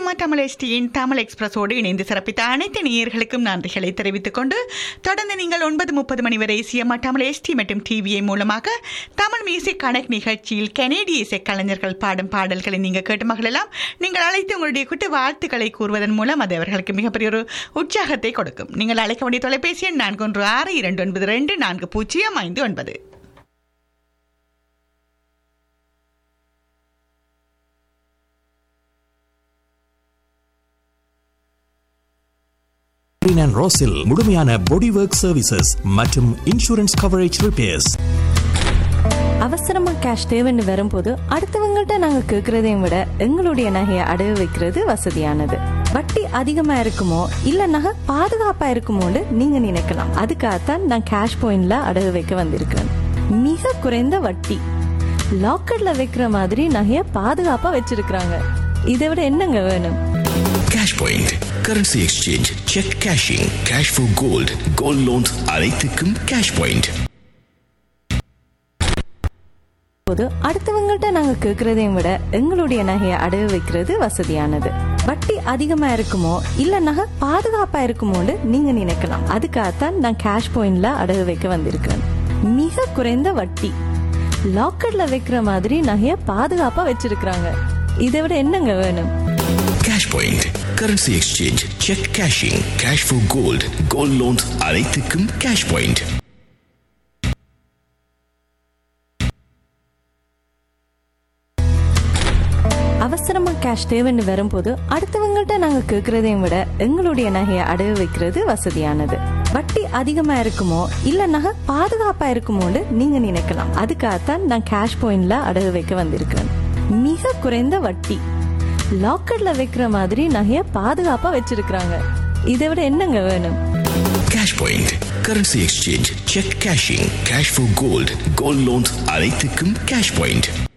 CMR Tamil எஸ்டியின் Tamil எக்ஸ்பிரஸோடு இணைந்து சிறப்பித்த அனைத்து நேயர்களுக்கும் நன்றிகளை தெரிவித்துக் கொண்டு தொடர்ந்து நீங்கள் ஒன்பது முப்பது மணி வரை சிஎம்ஆர் தமிழ் எஸ்டி மற்றும் டிவிஐ மூலமாக தமிழ் மியூசிக் கனெக்ட் நிகழ்ச்சியில் கனேடிய இசை கலைஞர்கள் பாடும் பாடல்களை நீங்கள் கேட்டு மகளெல்லாம் நீங்கள் அழைத்து உங்களுடைய குட்டு வாழ்த்துக்களை கூறுவதன் மூலம் அது அவர்களுக்கு மிகப்பெரிய ஒரு உற்சாகத்தை கொடுக்கும் நீங்கள் அழைக்க வேண்டிய தொலைபேசி எண் நான்கு ஒன்று ஆறு இரண்டு ஒன்பது ரெண்டு நான்கு பூஜ்ஜியம் ஐந்து ஒன்பது Green and ரோஸில் முழுமையான பாடி ஒர்க் சர்வீசஸ் மற்றும் இன்சூரன்ஸ் கவரேஜ் ரிப்பேர்ஸ் அவசரமா கேஷ் தேவைன்னு வரும்போது அடுத்தவங்கள்ட்ட நாங்க கேக்குறதையும் விட எங்களுடைய நகையை அடகு வைக்கிறது வசதியானது வட்டி அதிகமா இருக்குமோ இல்ல நகை பாதுகாப்பா இருக்குமோன்னு நீங்க நினைக்கலாம் அதுக்காகத்தான் நான் கேஷ் பாயிண்ட்ல அடகு வைக்க வந்திருக்கிறேன் மிக குறைந்த வட்டி லாக்கர்ல வைக்கிற மாதிரி நகைய பாதுகாப்பா வச்சிருக்கிறாங்க இதை விட என்னங்க வேணும் cash point currency exchange cheque cashing cash for gold gold loans அனைத்துக்கும் கேஷ் பாயிண்ட் போது அடுத்தவங்கள்ட்ட நாங்க கேக்குறதையும் விட எங்களுடைய நகையை அடகு வைக்கிறது வசதியானது வட்டி அதிகமா இருக்குமோ இல்ல நகை பாதுகாப்பா இருக்குமோன்னு நீங்க நினைக்கலாம் அதுக்காகத்தான் நான் கேஷ் பாயிண்ட்ல அடகு வைக்க வந்திருக்கிறேன் மிக குறைந்த வட்டி லாக்கர்ல வைக்கிற மாதிரி நகைய பாதுகாப்பா வச்சிருக்கிறாங்க இதை விட என்னங்க வேணும் cash point currency exchange cheque cashing cash for gold gold loans அனைத்துக்கும் கேஷ் பாயிண்ட் அவசரமா கேஷ் தேவைன்னு வரும்போது அடுத்தவங்கள்ட்ட நாங்க கேக்குறதையும் விட எங்களுடைய நகையை அடகு வைக்கிறது வசதியானது வட்டி அதிகமா இருக்குமோ இல்ல நகை பாதுகாப்பா இருக்குமோன்னு நீங்க நினைக்கலாம் அதுக்காகத்தான் நான் கேஷ் பாயிண்ட்ல அடகு வைக்க வந்திருக்கிறேன் மிக குறைந்த வட்டி லாக்கர்ல வைக்கிற மாதிரி நகைய பாதுகாப்பா வச்சிருக்கிறாங்க இதை விட என்னங்க வேணும் cash point currency exchange cheque cashing cash for gold gold loans அனைத்துக்கும் கேஷ் பாயிண்ட்